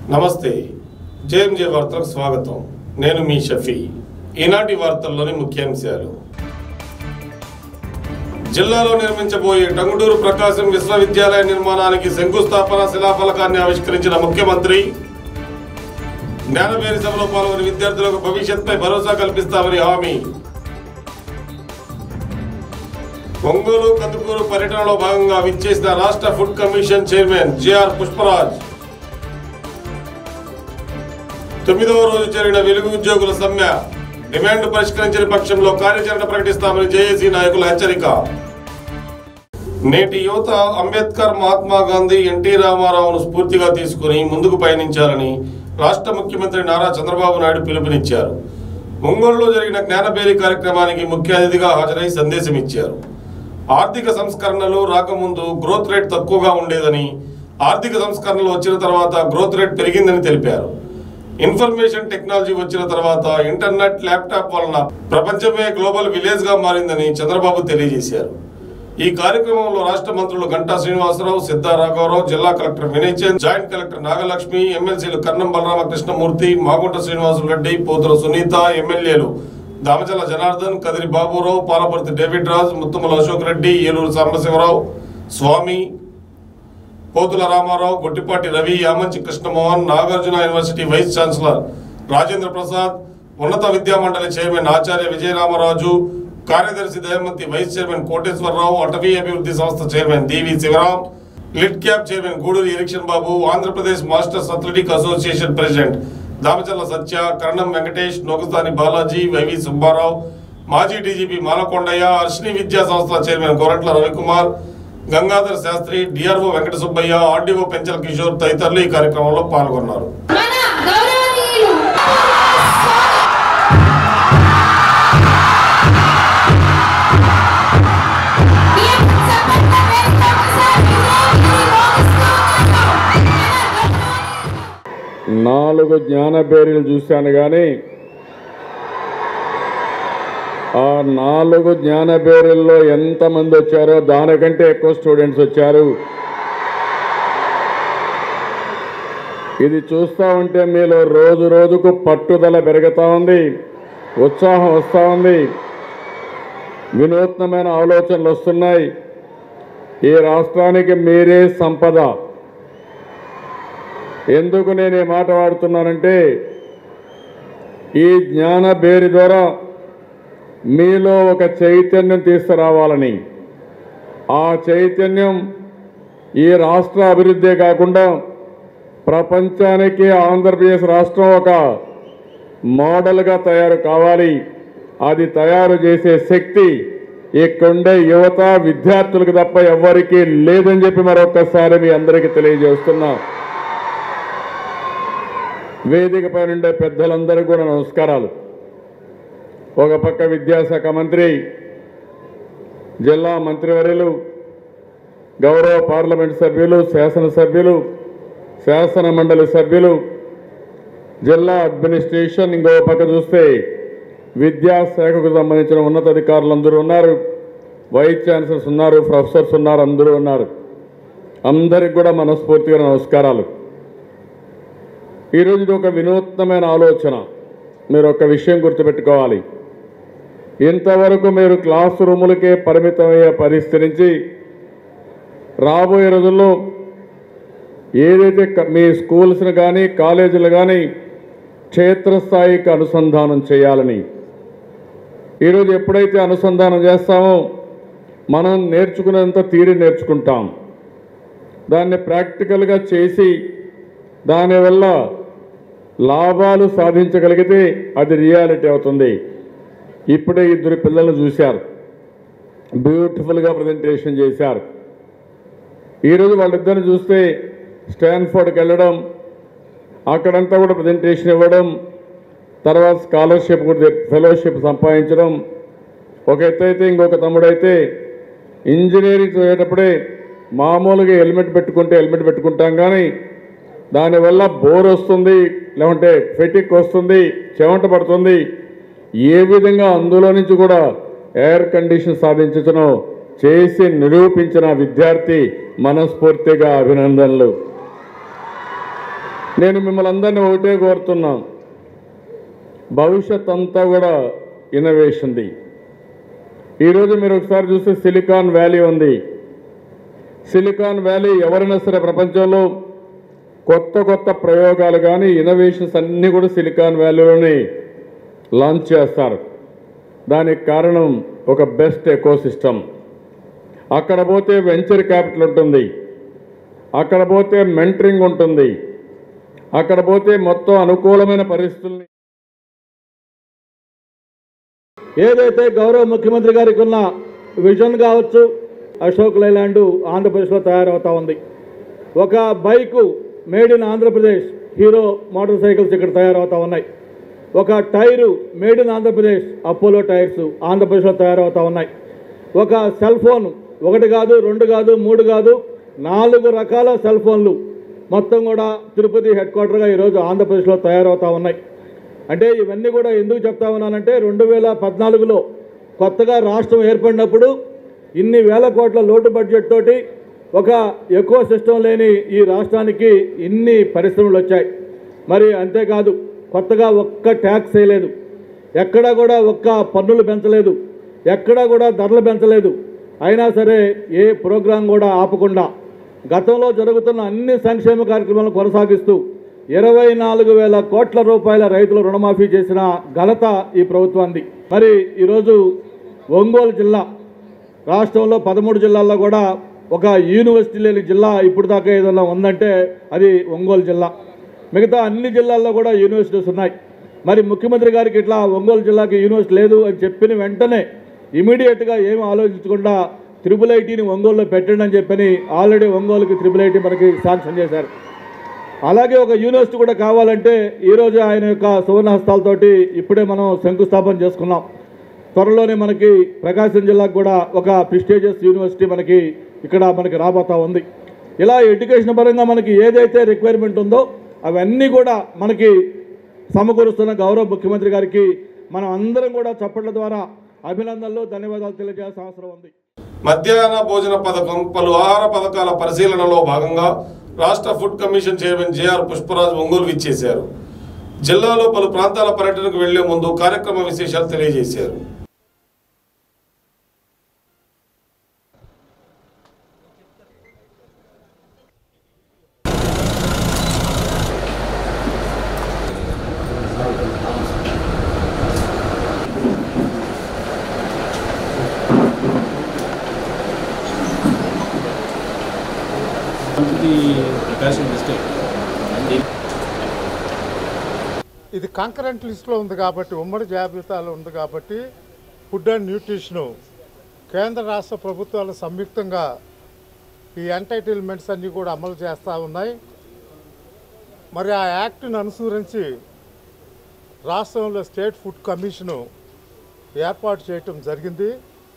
నమస్తే జేఎంజే వార్తలకు స్వాగతం నేను మీ షఫీ ఈనాటి వార్తల్లోని ముఖ్యాంశాలు జిల్లాలో నిర్మించబోయే టంగుటూరు ప్రకాశం విశ్వవిద్యాలయ నిర్మాణానికి శంకుస్థాపన శిలాఫలకాన్ని ఆవిష్కరించిన ముఖ్యమంత్రి జ్ఞానవేరి సభలో పాల్గొని విద్యార్థులకు భవిష్యత్పై భరోసా కల్పిస్తామని హామీ ఒంగోలు కందుకూరు పర్యటనలో భాగంగా విచ్చేసిన రాష్ట్ర food commission chairman GR Pushparaj తొమ్మిదవ రోజు జరిగిన వెలుగు ఉద్యోగుల సమ్మె డిమాండ్ పరిష్కరించని పక్షంలో కార్యాచరణ ప్రకటిస్తామని జేఏసీ నాయకుల హెచ్చరిక నేటి యువత అంబేద్కర్ మహాత్మా గాంధీ ఎన్టీ రామారావును స్ఫూర్తిగా తీసుకుని ముందుకు పయనించాలని రాష్ట్ర ముఖ్యమంత్రి నారా చంద్రబాబు నాయుడు పిలుపునిచ్చారు ఒంగోలులో జరిగిన జ్ఞానబేరి కార్యక్రమానికి ముఖ్య అతిథిగా హాజరై సందేశం ఇచ్చారు ఆర్థిక సంస్కరణలు రాకముందు గ్రోత్ రేట్ తక్కువగా ఉండేదని ఆర్థిక సంస్కరణలు వచ్చిన తర్వాత గ్రోత్ రేట్ పెరిగిందని తెలిపారు ఇన్ఫర్మేషన్ టెక్నాలజీ వచ్చిన తర్వాత ఇంటర్నెట్ ల్యాప్టాప్ వలన ప్రపంచమే గ్లోబల్ విలేజ్ గా మారిందని చంద్రబాబు తెలియజేశారు ఈ కార్యక్రమంలో రాష్ట్ర మంత్రులు గంటా శ్రీనివాసరావు సిద్ధా రాఘవరావు జిల్లా collector Vinay Chand joint collector Nagalakshmi ఎమ్మెల్సీలు కర్ణం బలరామకృష్ణమూర్తి మాగుంట శ్రీనివాసులు రెడ్డి పోతుల సునీత ఎమ్మెల్యేలు Damacharla Janardhan Kadiri Babu Rao Palaparthi David Raj Muthumula Ashok Reddy Eluri Sambasiva Rao Swamy Pothula Rama Rao Gottipati Ravi Yamanchi Krishna Mohan Nagarjuna university vice chancellor Rajendra Prasad ఉన్నత విద్యా మండలి చైర్మన్ ఆచార్య విజయరామరాజు కార్యదర్శి దయమంతి వైస్ చైర్మన్ కోటేశ్వరరావు అటవీ అభివృద్ధి సంస్థ chairman DV Sivaram LIDCAP chairman Gudur Erixon Babu Andhra Pradesh masters athletic association president Damacharla Satya Karanam Venkatesh Nogasani Balaji YV Subba Rao మాజీ డీజీపీ మాలకొండయ్య అర్షిని విద్యా సంస్థ chairman Goratla Ravi Kumar Gangadhar Sastry DRO Venkata Subbaiah RDO Penchala Kishore తదితరులు ఈ కార్యక్రమంలో పాల్గొన్నారు మన గౌరవనీయులు బిఎం సర్పంచ్ వేదిక ఒకసారి విజయగిరి మోగిస్తున్నాము. నాలుగు జ్ఞానబేరీలు చూశాను కానీ ఆ నాలుగు జ్ఞానబేరీల్లో ఎంతమంది వచ్చారో దానికంటే ఎక్కువ స్టూడెంట్స్ వచ్చారు ఇది చూస్తూ ఉంటే మీలో రోజు రోజుకు పట్టుదల పెరుగుతూ ఉంది ఉత్సాహం వస్తూ ఉంది వినూత్నమైన ఆలోచనలు వస్తున్నాయి ఈ రాష్ట్రానికి మీరే సంపద ఎందుకు నేను ఈ మాట వాడుతున్నానంటే ఈ జ్ఞాన బేరి ద్వారా మీలో ఒక చైతన్యం తీసుకురావాలని ఆ చైతన్యం ఈ రాష్ట్ర అభివృద్ధే కాకుండా ప్రపంచానికి ఆంధ్రప్రదేశ్ రాష్ట్రం ఒక మోడల్గా తయారు కావాలి అది తయారు చేసే శక్తి ఇక్కడుండే యువత విద్యార్థులకు తప్ప ఎవ్వరికీ లేదని చెప్పి మరొకసారి మీ అందరికీ తెలియజేస్తున్నా వేదిక పైన ఉండే పెద్దలందరికీ కూడా నమస్కారాలు ఒక పక్క విద్యాశాఖ మంత్రి జిల్లా మంత్రివర్యులు గౌరవ పార్లమెంట్ సభ్యులు శాసనసభ్యులు శాసన మండలి సభ్యులు జిల్లా అడ్మినిస్ట్రేషన్ ఇంకో పక్క చూస్తే విద్యాశాఖకు సంబంధించిన ఉన్నతాధికారులు అందరూ ఉన్నారు వైస్ ఛాన్సలర్స్ ఉన్నారు ప్రొఫెసర్స్ ఉన్నారు అందరూ ఉన్నారు అందరికి కూడా మనస్ఫూర్తిగా నమస్కారాలు ఈరోజు ఇది ఒక వినూత్నమైన ఆలోచన మీరు ఒక విషయం గుర్తుపెట్టుకోవాలి ఇంతవరకు మీరు క్లాస్ రూములకే పరిమితమయ్యే పరిస్థితి నుంచి రాబోయే రోజుల్లో ఏదైతే క- మీ స్కూల్స్ని కానీ కాలేజీలు కానీ క్షేత్రస్థాయికి అనుసంధానం చేయాలని ఈరోజు ఎప్పుడైతే అనుసంధానం చేస్తామో మనం నేర్చుకునేంత తీరి నేర్చుకుంటాం దాన్ని ప్రాక్టికల్గా చేసి దానివల్ల లాభాలు సాధించగలిగితే అది రియాలిటీ అవుతుంది ఇప్పుడే ఇద్దరు పిల్లలు చూశారు బ్యూటిఫుల్గా ప్రజెంటేషన్ చేశారు ఈరోజు వాళ్ళిద్దరిని చూస్తే స్టాన్ఫోర్డ్కి వెళ్ళడం అక్కడంతా కూడా ప్రజెంటేషన్ ఇవ్వడం తర్వాత స్కాలర్షిప్ కూడా ఫెలోషిప్ సంపాదించడం ఒక ఎత్తు అయితే ఇంకొక తమ్ముడైతే ఇంజనీరింగ్ చదివేటప్పుడే మామూలుగా హెల్మెట్ పెట్టుకుంటే హెల్మెట్ పెట్టుకుంటాం కానీ దానివల్ల బోర్ వస్తుంది లేకుంటే ఫెటిక్ వస్తుంది చెమట పడుతుంది ఏ విధంగా అందులో నుంచి కూడా ఎయిర్ కండిషన్ సాధించను చేసి నిరూపించిన విద్యార్థి మనస్ఫూర్తిగా అభినందనలు నేను మిమ్మల్ని అందరినీ ఒకటే కోరుతున్నాను భవిష్యత్ అంతా కూడా ఇన్నోవేషన్ది ఈరోజు మీరు ఒకసారి చూస్తే సిలికాన్ వ్యాలీ ఉంది సిలికాన్ వ్యాలీ ఎవరైనా సరే ప్రపంచంలో కొత్త కొత్త ప్రయోగాలు కానీ ఇన్నోవేషన్స్ అన్నీ కూడా సిలికాన్ వ్యాలీలోనే లాంచ్ చేస్తారు దానికి కారణం ఒక బెస్ట్ ఎకో సిస్టమ్ అక్కడ పోతే వెంచర్ క్యాపిటల్ ఉంటుంది అక్కడ పోతే మెంటరింగ్ ఉంటుంది అక్కడ పోతే మొత్తం అనుకూలమైన పరిస్థితుల్ని ఏదైతే గౌరవ ముఖ్యమంత్రి గారికి ఉన్న విజన్ కావచ్చు అశోక్ లైలాండ్ ఆంధ్రప్రదేశ్లో తయారవుతా ఉంది ఒక bike made in Andhra Pradesh Hero motorcycles ఇక్కడ తయారవుతా ఉన్నాయి ఒక tyre made in Andhra Pradesh Apollo tyres ఆంధ్రప్రదేశ్లో తయారవుతా ఉన్నాయి ఒక సెల్ ఫోన్ ఒకటి కాదు రెండు కాదు మూడు కాదు నాలుగు రకాల సెల్ ఫోన్లు మొత్తం కూడా తిరుపతి హెడ్ క్వార్టర్గా ఈరోజు ఆంధ్రప్రదేశ్లో తయారవుతా ఉన్నాయి అంటే ఇవన్నీ కూడా ఎందుకు చెప్తా ఉన్నానంటే రెండు వేల పద్నాలుగులో కొత్తగా రాష్ట్రం ఏర్పడినప్పుడు ఇన్ని వేల కోట్ల లోటు బడ్జెట్ తోటి ఒక ఎకో సిస్టమ్ లేని ఈ రాష్ట్రానికి ఇన్ని పరిశ్రమలు వచ్చాయి మరి అంతేకాదు కొత్తగా ఒక్క ట్యాక్స్ వేయలేదు ఎక్కడా కూడా ఒక్క పన్నులు పెంచలేదు ఎక్కడా కూడా ధరలు పెంచలేదు అయినా సరే ఏ ప్రోగ్రాం కూడా ఆపకుండా గతంలో జరుగుతున్న అన్ని సంక్షేమ కార్యక్రమాలను కొనసాగిస్తూ ఇరవై నాలుగు వేల కోట్ల రూపాయల రైతులు రుణమాఫీ చేసిన ఘనత ఈ ప్రభుత్వాన్ని మరి ఈరోజు ఒంగోలు జిల్లా రాష్ట్రంలో పదమూడు జిల్లాల్లో కూడా ఒక యూనివర్సిటీ లేని జిల్లా ఇప్పుడు దాకా ఏదైనా ఉందంటే అది ఒంగోలు జిల్లా మిగతా అన్ని జిల్లాల్లో కూడా యూనివర్సిటీస్ ఉన్నాయి మరి ముఖ్యమంత్రి గారికి ఇట్లా ఒంగోలు జిల్లాకి యూనివర్సిటీ లేదు అని చెప్పిన వెంటనే ఇమీడియట్గా ఏమి ఆలోచించకుండా త్రిపుల్ ఐటీని ఒంగోలులో పెట్టండి అని చెప్పని ఆల్రెడీ ఒంగోలుకి త్రిపుల్ ఐటీ మనకి శాంక్షన్ చేశారు అలాగే ఒక యూనివర్సిటీ కూడా కావాలంటే ఈరోజు ఆయన యొక్క సువర్ణ హస్తాలతోటి ఇప్పుడే మనం శంకుస్థాపన చేసుకున్నాం త్వరలోనే మనకి ప్రకాశం జిల్లాకు కూడా ఒక ప్రిస్టేజియస్ యూనివర్సిటీ మనకి ఇక్కడ మనకి రాబోతా ఉంది ఇలా ఎడ్యుకేషన్ పరంగా మనకి ఏదైతే రిక్వైర్మెంట్ ఉందో అవన్నీ కూడా మనకి సమకూరుస్తున్న గౌరవ ముఖ్యమంత్రి గారికి మనం అందరం కూడా చప్పట్ల ద్వారా అభినందనలు ధన్యవాదాలు తెలియజేయాల్సిన అవసరం ఉంది మధ్యాహ్న భోజన పథకం పలు ఆహార పథకాల పరిశీలనలో భాగంగా రాష్ట్ర food commission chairman JR Pushparaj Ongole విచ్చేశారు జిల్లాలో పలు ప్రాంతాల పర్యటనకు వెళ్లే ముందు కార్యక్రమ విశేషాలు తెలియజేశారు the Prakash district. ఇది కంకరెంట్ లిస్ట్లో ఉంది కాబట్టి ఉమ్మడి జాబితాలో ఉంది కాబట్టి ఫుడ్ అండ్ న్యూట్రిషను కేంద్ర రాష్ట్ర ప్రభుత్వాలు సంయుక్తంగా ఈ ఎంటైటిల్మెంట్స్ అన్నీ కూడా అమలు చేస్తూ ఉన్నాయి మరి ఆ యాక్ట్ని అనుసరించి రాష్ట్రంలో స్టేట్ ఫుడ్ కమిషను ఏర్పాటు చేయటం జరిగింది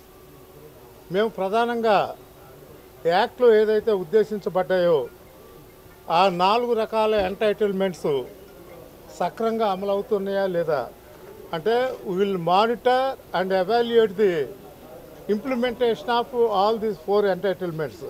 మేము ప్రధానంగా యాక్ట్లో ఏదైతే ఉద్దేశించబడ్డాయో ఆ నాలుగు రకాల ఎంటైటిల్మెంట్స్ సక్రంగా అమలు అవుతున్నాయా లేదా అంటే will monitor and evaluate the implementation of all these four entitlements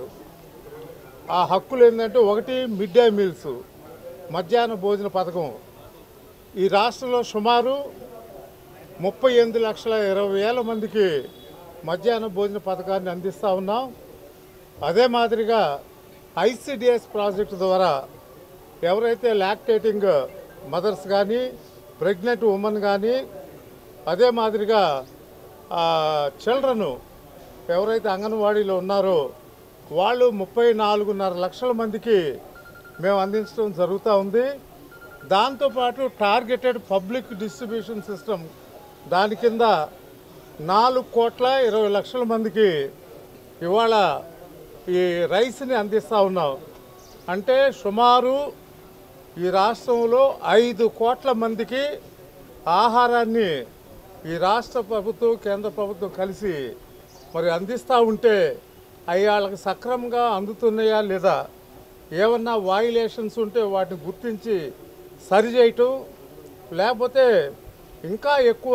ఆ హక్కులు ఏంటంటే ఒకటి మిడ్ డే మీల్స్ మధ్యాహ్న భోజన పథకం ఈ రాష్ట్రంలో సుమారు ముప్పై ఎనిమిది లక్షల ఇరవై వేల మందికి మధ్యాహ్న భోజన పథకాన్ని అందిస్తూ ఉన్నాం అదే మాదిరిగా ఐసిడిఎస్ ప్రాజెక్టు ద్వారా ఎవరైతే లాక్టేటింగ్ మదర్స్ కానీ ప్రెగ్నెంట్ ఉమెన్ కానీ అదే మాదిరిగా చిల్డ్రన్ ఎవరైతే అంగన్వాడీలో ఉన్నారో వాళ్ళు ముప్పై నాలుగున్నర లక్షల మందికి మేము అందించడం జరుగుతూ ఉంది దాంతోపాటు టార్గెటెడ్ పబ్లిక్ డిస్ట్రిబ్యూషన్ సిస్టమ్ దాని కింద నాలుగు కోట్ల ఇరవై లక్షల మందికి ఇవాళ ఈ రైస్ని అందిస్తూ ఉన్నాం అంటే సుమారు ఈ రాష్ట్రంలో ఐదు కోట్ల మందికి ఆహారాన్ని ఈ రాష్ట్ర ప్రభుత్వం కేంద్ర ప్రభుత్వం కలిసి మరి అందిస్తూ ఉంటే అవి వాళ్ళకి సక్రమంగా అందుతున్నాయా లేదా ఏమన్నా వాయులేషన్స్ ఉంటే వాటిని గుర్తించి సరిచేయటం లేకపోతే ఇంకా ఎక్కువ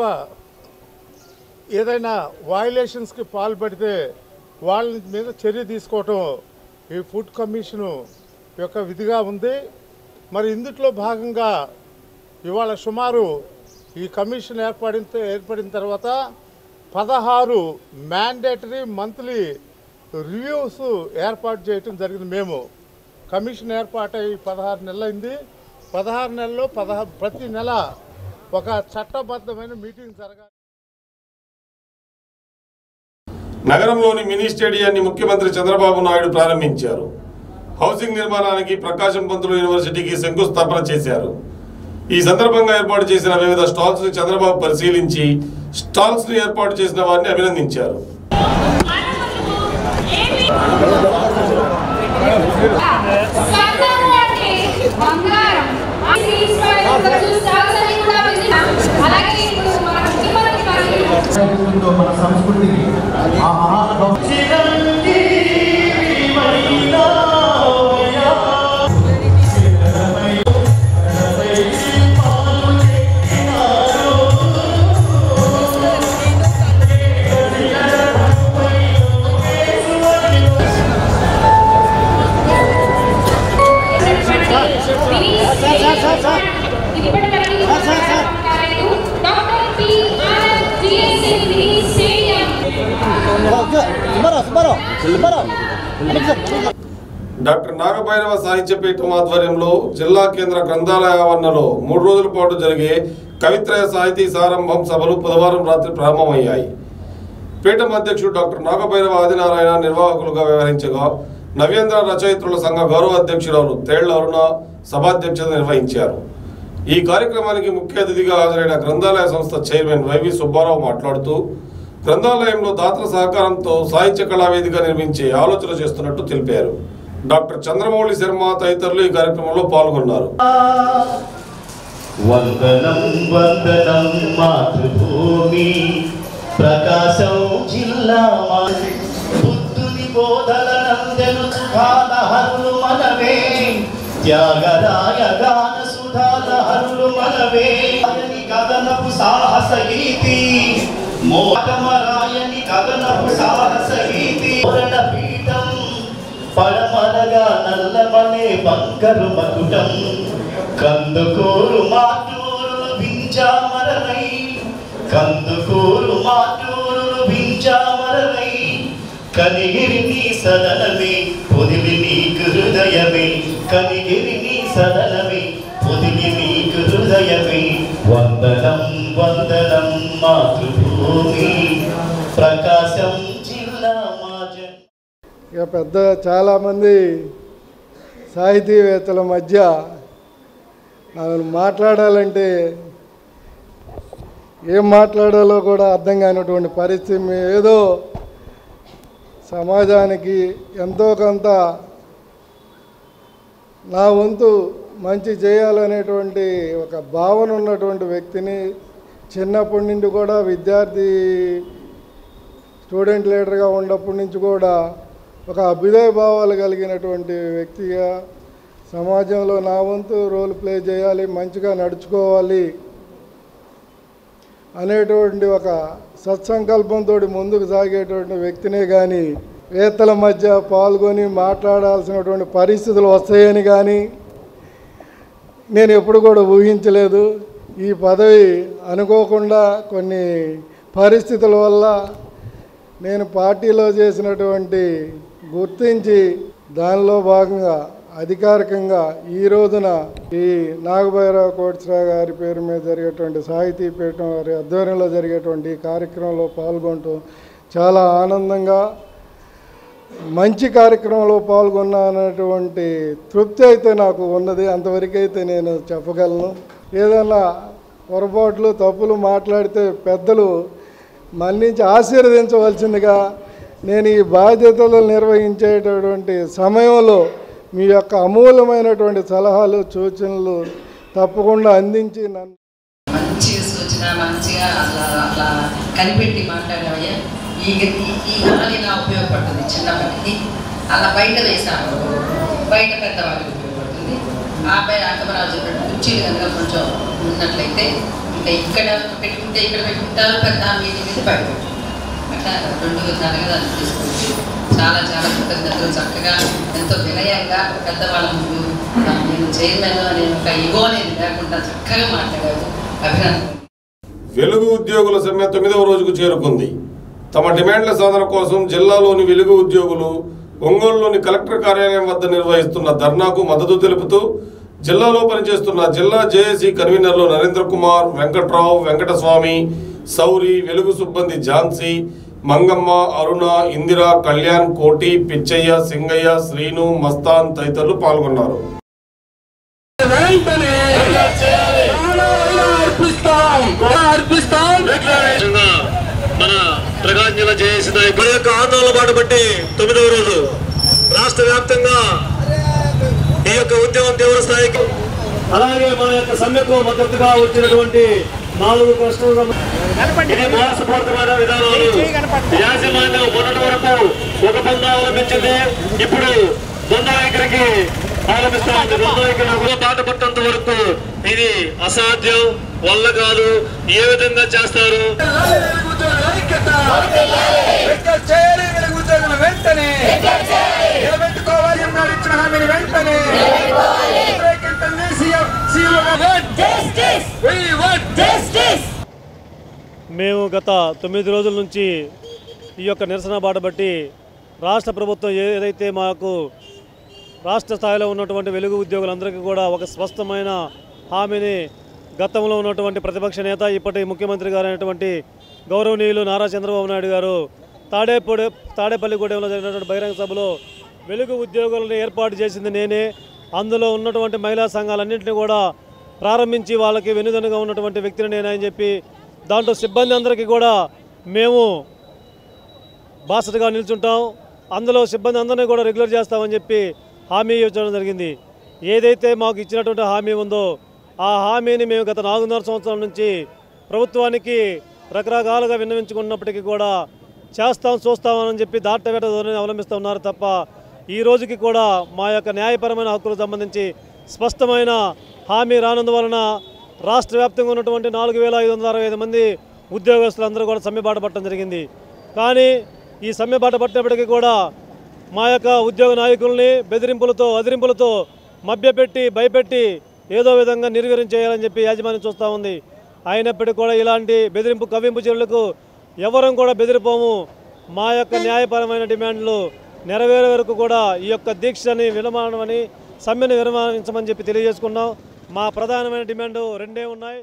ఏదైనా వయలేషన్స్కి పాల్పడితే వాళ్ళ మీద చర్య తీసుకోవటం ఈ ఫుడ్ కమిషను యొక్క విధిగా ఉంది మరి ఇందుట్లో భాగంగా ఇవాళ సుమారు ఈ కమిషన్ ఏర్పడిన ఏర్పడిన తర్వాత పదహారు మ్యాండేటరీ మంత్లీ రివ్యూస్ ఏర్పాటు చేయటం జరిగింది మేము కమిషన్ ఏర్పాటై పదహారు నెలలైంది పదహారు నెలల్లో పదహా ప్రతి నెల ఒక చట్టబద్ధమైన మీటింగ్ జరగాలి నగరంలోని మినీ స్టేడియాన్ని ముఖ్యమంత్రి చంద్రబాబు నాయుడు ప్రారంభించారు హౌసింగ్ నిర్మాణానికి ప్రకాశం పంతులు యూనివర్సిటీకి శంకుస్థాపన చేశారు ఈ సందర్భంగా ఏర్పాటు చేసిన వివిధ స్టాల్స్ ని చంద్రబాబు పరిశీలించి స్టాల్స్ ని ఏర్పాటు చేసిన వారిని అభినందించారు స్వర్ణము అంటే బంగారం అది ఇన్స్పైర్ అవ్వచ్చు స్టాల్స్ అని కూడా విన్నాం అలాగే ఇప్పుడు మన ముఖ్యమంత్రి గారు ఉందో మన సంస్కృతికి ఆ మహానుభావు doctor P Anand GSC mini stadium doctor Nagabhairava సాహిత్య పీఠం ఆధ్వర్యంలో జిల్లా కేంద్ర గ్రంథాలయ ఆవరణలో మూడు రోజుల పాటు జరిగే కవిత్రయ సాహితీ సారంభం సభలు బుధవారం రాత్రి ప్రారంభమయ్యాయి పీఠం అధ్యక్షుడు డాక్టర్ నాగభైరవ ఆదినారాయణ నిర్వాహకులుగా వ్యవహరించగా నవ్యేంద్ర రచయిత్రుల సంఘ గౌరవ అధ్యక్షురాలు తేళ్ల అరుణ సభాధ్యక్షత నిర్వహించారు ఈ కార్యక్రమానికి ముఖ్య అతిథిగా హాజరైన గ్రంథాలయ సంస్థ చైర్మన్ వైవి సుబ్బారావు మాట్లాడుతూ గ్రంథాలయంలో దాతల సహకారంతో సాహిత్య కళావేదిక నిర్మించే ఆలోచన చేస్తున్నట్టు తెలిపారు డాక్టర్ చంద్రమౌళి శర్మ తదితరులు ఈ కార్యక్రమంలో పాల్గొన్నారు వందనం వందనం మాతృభూమి ప్రకాశం జిల్లా మాది బుద్ధుని బోధలనందెను సుధాలహరులు మనవే త్యాగరాయ గాన సుధాలహరులు మనవే రాయని గగనపు సాహస గీతి మోటమరాయని గగనపు సాహస గీతి పూరణ పీఠం పడమరగా నల్లమనే బంకరు మకుటం కందుకూరు మాటూరులు భించామరనై కందుకూరు మాటూరులు భించామరనై కనిగిరి నీ సదనమే పొదిలి నీకు హృదయమే కనిగిరి నీ సదనమే పొదిలి నీకు హృదయమే వందనం వందనం మాతృభూమి ప్రకాశం జిల్లా మాజన్ ఇక పెద్ద చాలామంది సాహితీవేత్తల మధ్య ఆమెను మాట్లాడాలంటే ఏం మాట్లాడాలో కూడా అర్థం కానిటువంటి పరిస్థితి మేము ఏదో సమాజానికి ఎంతో కొంత నా వంతు మంచి చేయాలనేటువంటి ఒక భావన ఉన్నటువంటి వ్యక్తిని చిన్నప్పటి నుండి కూడా విద్యార్థి స్టూడెంట్ లీడర్గా ఉన్నప్పటి నుంచి కూడా ఒక అభ్యుదయ భావాలు కలిగినటువంటి వ్యక్తిగా సమాజంలో నా వంతు రోల్ ప్లే చేయాలి మంచిగా నడుచుకోవాలి అనేటువంటి ఒక సత్సంకల్పంతో ముందుకు సాగేటువంటి వ్యక్తినే కానీ వేత్తల మధ్య పాల్గొని మాట్లాడాల్సినటువంటి పరిస్థితులు వస్తాయని కానీ నేను ఎప్పుడు కూడా ఊహించలేదు ఈ పదవి అనుకోకుండా కొన్ని పరిస్థితుల వల్ల నేను పార్టీలో చేసినటువంటి గుర్తించి దానిలో భాగంగా అధికారికంగా ఈ రోజున ఈ నాగభైరవ కోటేశ్వరరావు గారి పేరు మీద జరిగేటువంటి సాహితీ పీఠం వారి ఆధ్వర్యంలో జరిగేటువంటి ఈ కార్యక్రమంలో పాల్గొంటూ చాలా ఆనందంగా మంచి కార్యక్రమంలో పాల్గొన్నానటువంటి తృప్తి అయితే నాకు ఉన్నది అంతవరకు అయితే నేను చెప్పగలను ఏదైనా పొరపాట్లు తప్పులు మాట్లాడితే పెద్దలు మన్నించి ఆశీర్వదించవలసిందిగా నేను ఈ బాధ్యతలు నిర్వహించేటటువంటి సమయంలో మీ యొక్క అమూల్యమైనటువంటి సలహాలు సూచనలు తప్పకుండా అందించి నన్ను మంచిగా సూచన మంచిగా అట్లా అట్లా కనిపెట్టి మాట్లాడావయ్యా ఈ ఈ- ఈ హాల్ ఇలా ఉపయోగపడుతుంది చిన్నప్పటికి అలా బయట వేసాను బయట పెద్దవాళ్ళకి ఉపయోగపడుతుంది ఆ పై అంకమరాజు చెప్పినట్టు కుర్చీలు కనుక కొంచెం ఉన్నట్లయితే ఇంకా ఇక్కడ పెట్టుకుంటే ఇక్కడ పెట్టుకుంటారు పెద్ద మీటింగ్ అయితే బయట పెట్టుకుంటారు. అట్లా రెండు విధాలుగా దాన్ని తీసుకోవచ్చు చాలా చాలా కృతజ్ఞతలు చక్కగా ఎంతో వినయంగా పెద్దవాళ్ళ ముందు దాన్ని నువ్వు చైర్మన్ అనే ఒక ఇగో అనేది లేకుండా చక్కగా మాట్లాడావు అభినందన వెలుగు ఉద్యోగుల సమ్మె తొమ్మిదవ రోజుకు చేరుకుంది తమ డిమాండ్ల సాధన కోసం జిల్లాలోని వెలుగు ఉద్యోగులు ఒంగోలులోని కలెక్టర్ కార్యాలయం వద్ద నిర్వహిస్తున్న ధర్నాకు మద్దతు తెలుపుతూ జిల్లాలో పనిచేస్తున్న జిల్లా జేఏసీ కన్వీనర్లు నరేంద్ర కుమార్ వెంకట్రావు వెంకటస్వామి సౌరి వెలుగు సిబ్బంది ఝాన్సీ మంగమ్మ అరుణ ఇందిర కళ్యాణ్ కోటి పిచ్చయ్య సింగయ్య శ్రీను మస్తాన్ తదితరులు పాల్గొన్నారు మన ప్రకాశం జిల్లా జేఏసీ నాయకుల యొక్క ఆందోళన బాట బట్టి తొమ్మిదవ రోజు రాష్ట్ర వ్యాప్తంగా ఈ యొక్క ఉద్యమం తీవ్ర స్థాయికి అలాగే మన యొక్క సమ్మెకు మద్దతుగా వచ్చినటువంటి నాలుగు ప్రశ్నలు ఇది మోసపూరితమైన విధానాలు యాజమాన్యం మొన్నటి వరకు ఒక పందా అవలంబించింది ఇప్పుడు ద్వంద్వ వైఖరికి ఆరంభిస్తా ఉంది ద్వంద్వ వైఖరి బాట పట్టేంత వరకు ఇది అసాధ్యం వల్ల కాదు ఏ విధంగా చేస్తారు వెంటనే నిలబెట్టుకోవాలి అన్నాడు ఇచ్చిన హామీని వెంటనే వ్యతిరేకించండి సీఎం సీఎం మేము గత తొమ్మిది రోజుల నుంచి ఈ యొక్క నిరసన బాట బట్టి రాష్ట్ర ప్రభుత్వం ఏదైతే మాకు రాష్ట్ర స్థాయిలో ఉన్నటువంటి వెలుగు ఉద్యోగులందరికీ కూడా ఒక స్పష్టమైన హామీని గతంలో ఉన్నటువంటి ప్రతిపక్ష నేత ఇప్పటి ముఖ్యమంత్రి గారు అయినటువంటి గౌరవనీయులు నారా చంద్రబాబు నాయుడు గారు తాడేపూడి తాడేపల్లిగూడెంలో జరిగినటువంటి బహిరంగ సభలో వెలుగు ఉద్యోగులను ఏర్పాటు చేసింది నేనే అందులో ఉన్నటువంటి మహిళా సంఘాలన్నింటినీ కూడా ప్రారంభించి వాళ్ళకి వెనుదనుగా ఉన్నటువంటి వ్యక్తిని నేనని చెప్పి దాంట్లో సిబ్బంది అందరికీ కూడా మేము బాసటగా నిల్చుంటాం అందులో సిబ్బంది అందరినీ కూడా రెగ్యులర్ చేస్తామని చెప్పి హామీ ఇవ్వడం జరిగింది ఏదైతే మాకు ఇచ్చినటువంటి హామీ ఉందో ఆ హామీని మేము గత నాలుగున్నర సంవత్సరాల నుంచి ప్రభుత్వానికి రకరకాలుగా విన్నవించుకున్నప్పటికీ కూడా చేస్తాం చూస్తామని చెప్పి దాటవేట ధోరణిని అవలంబిస్తూ ఉన్నారు తప్ప ఈ రోజుకి కూడా మా యొక్క న్యాయపరమైన హక్కులకు సంబంధించి స్పష్టమైన హామీ రానందువలన రాష్ట్ర వ్యాప్తంగా ఉన్నటువంటి నాలుగు వేల ఐదు వందల అరవై ఐదు మంది ఉద్యోగస్తులందరూ కూడా సమ్మె బాట పట్టడం జరిగింది కానీ ఈ సమ్మె బాట పట్టినప్పటికీ కూడా మా యొక్క ఉద్యోగ నాయకుల్ని బెదిరింపులతో అదిరింపులతో మభ్యపెట్టి భయపెట్టి ఏదో విధంగా నిర్వీర్యం చేయాలని చెప్పి యాజమాన్యం చూస్తూ ఉంది అయినప్పటికీ కూడా ఇలాంటి బెదిరింపు కవ్వింపు చర్యలకు ఎవరం కూడా బెదిరిపోము మా యొక్క న్యాయపరమైన డిమాండ్లు నెరవేరే వరకు కూడా ఈ యొక్క దీక్షని విరమాణమని సమ్మెను విరమాణించమని చెప్పి తెలియజేసుకున్నాం మా ప్రధానమైన డిమాండ్ రెండే ఉన్నాయి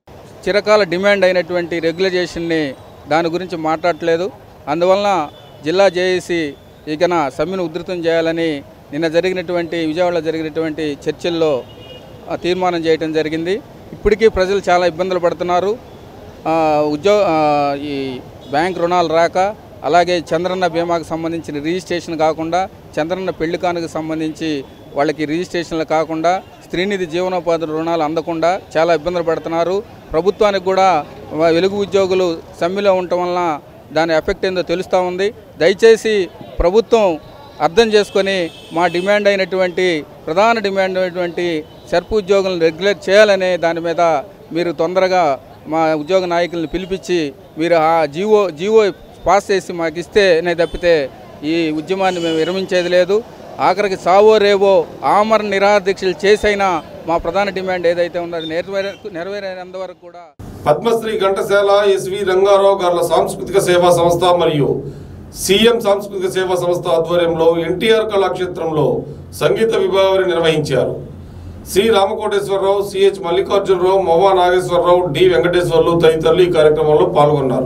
చిరకాల డిమాండ్ అయినటువంటి రెగ్యులైజేషన్ని దాని గురించి మాట్లాడట్లేదు అందువలన జిల్లా జేఏసీ ఇకన సమ్మెను ఉధృతం చేయాలని నిన్న జరిగినటువంటి విజయవాడలో జరిగినటువంటి చర్చల్లో ఆ, తీర్మానం చేయడం జరిగింది ఇప్పటికీ ప్రజలు చాలా ఇబ్బందులు పడుతున్నారు ఆ, ఉద్యో ఆ, ఈ బ్యాంక్ రుణాలు రాక అలాగే చంద్రన్న బీమాకు సంబంధించిన రిజిస్ట్రేషన్ కాకుండా చంద్రన్న పెళ్లి కానుకు సంబంధించి వాళ్ళకి రిజిస్ట్రేషన్లు కాకుండా స్త్రీనిధి జీవనోపాధి రుణాలు అందకుండా చాలా ఇబ్బందులు పడుతున్నారు ప్రభుత్వానికి కూడా వ- వెలుగు ఉద్యోగులు సమ్మెలో ఉండటం వలన దాని ఎఫెక్ట్ ఏందో తెలుస్తూ ఉంది దయచేసి ప్రభుత్వం అర్థం చేసుకొని మా డిమాండ్ అయినటువంటి ప్రధాన డిమాండ్ అయినటువంటి సెర్ప్ ఉద్యోగులను రెగ్యులేట్ చేయాలనే దాని మీద మీరు తొందరగా మా ఉద్యోగ నాయకులను పిలిపించి మీరు ఆ జీవో జీవో పాస్ చేసి మాకు ఇస్తేనే తప్పితే ఈ ఉద్యమాన్ని మేము విరమించేది లేదు ఆఖరికి సావో రేవో ఆమరణ నిరాహార దీక్షలు చేసైనా మా ప్రధాన డిమాండ్ ఏదైతే ఉందో అది నెరవేరే నెరవేరేంత వరకు కూడా పద్మశ్రీ ఘంటసాల ఎస్వి రంగారావు గార్ల సాంస్కృతిక సేవా సంస్థ మరియు సీఎం సాంస్కృతిక సేవా సంస్థ ఆధ్వర్యంలో ఎన్టీఆర్ కళాక్షేత్రంలో సంగీత విభావరి నిర్వహించారు C Ramakoteswara Rao CH Mallikarjuna Rao Movva Nageswara Rao D Venkateswarlu తదితరులు ఈ కార్యక్రమంలో పాల్గొన్నారు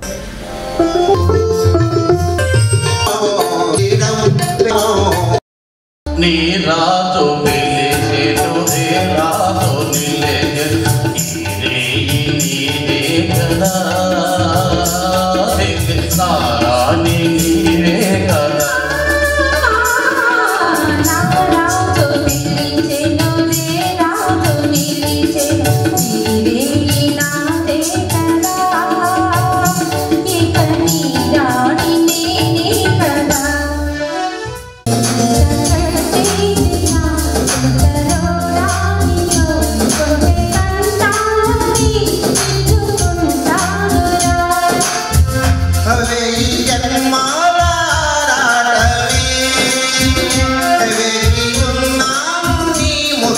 నీ రాజు పిలిచేటు రే రాజు నిలేరు ఇదే నీదే కదా సారాని నీవే కదా కదా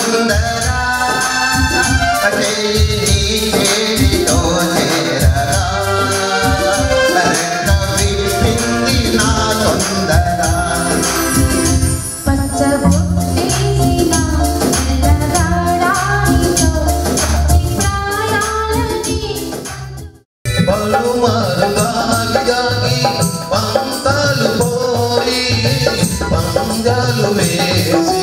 అందరా చేయి చేతితో చేరరా రెక్క విప్పింది నా తొందరా పళ్ళు మరుగాగి పంతాలు పోయి పంగాలు వేసి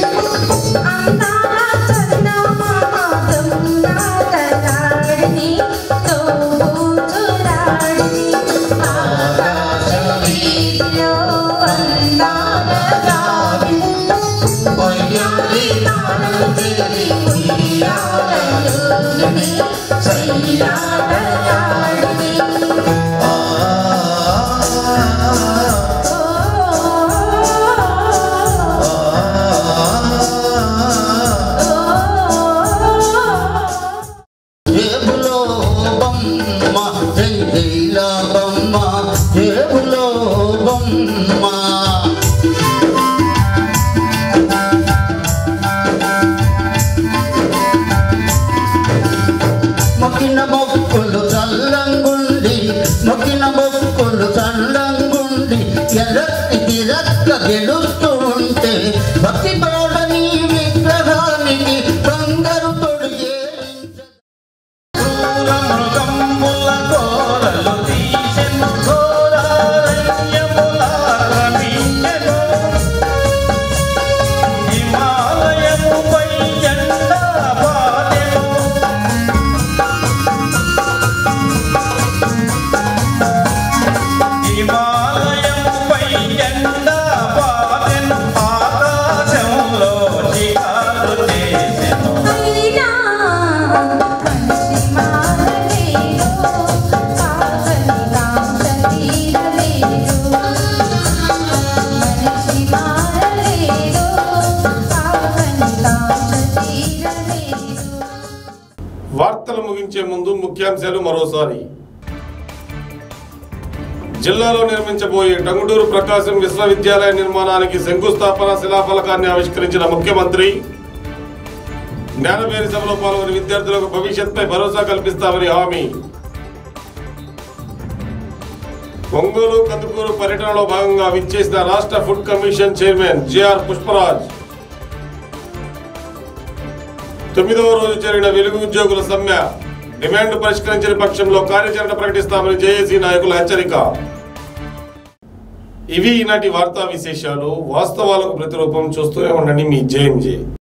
జేబులో బొమ్మ జైల బొమ్మ జేబులో బొమ్మ మొక్కిన మొక్కులు చల్లంగుండి మొక్కిన మొక్కులు చల్లంగుండి ఎర్రటి తిరక్క గెలుస్తూ ఉంటే భక్తి తోడని విగ్రహానికి బంగారు తొడిగే మృగముల కోరలు తీసెను ఘోరారణ్యముల రమించెను. హిమాలయముపై జెండా పాడెను. హిమాలయముపై జెండా పాడెను. ఆకాశంలో శిఖారు చేసెను వార్తలు ముగించే ముందు ముఖ్యాంశాలు మరోసారి జిల్లాలో నిర్మించబోయే టంగుటూరు ప్రకాశం విశ్వవిద్యాలయ నిర్మాణానికి శంకుస్థాపన శిలాఫలకాన్ని ఆవిష్కరించిన ముఖ్యమంత్రి జ్ఞానవేరి సభలో పాల్గొని విద్యార్థులకు భవిష్యత్పై భరోసా కల్పిస్తామని హామీ ఒంగోలు కందుకూరు పర్యటనలో భాగంగా విచ్చేసిన రాష్ట్ర food commission chairman JR Pushparaj తొమ్మిదవ రోజు జరిగిన వెలుగు ఉద్యోగుల సమ్మె డిమాండ్ పరిష్కరించని పక్షంలో కార్యాచరణ ప్రకటిస్తామని జేఏసీ నాయకుల హెచ్చరిక ఇవి ఈనాటి వార్తా విశేషాలు వాస్తవాలకు ప్రతిరూపం చూస్తూనే ఉండండి మీ జేఎంజే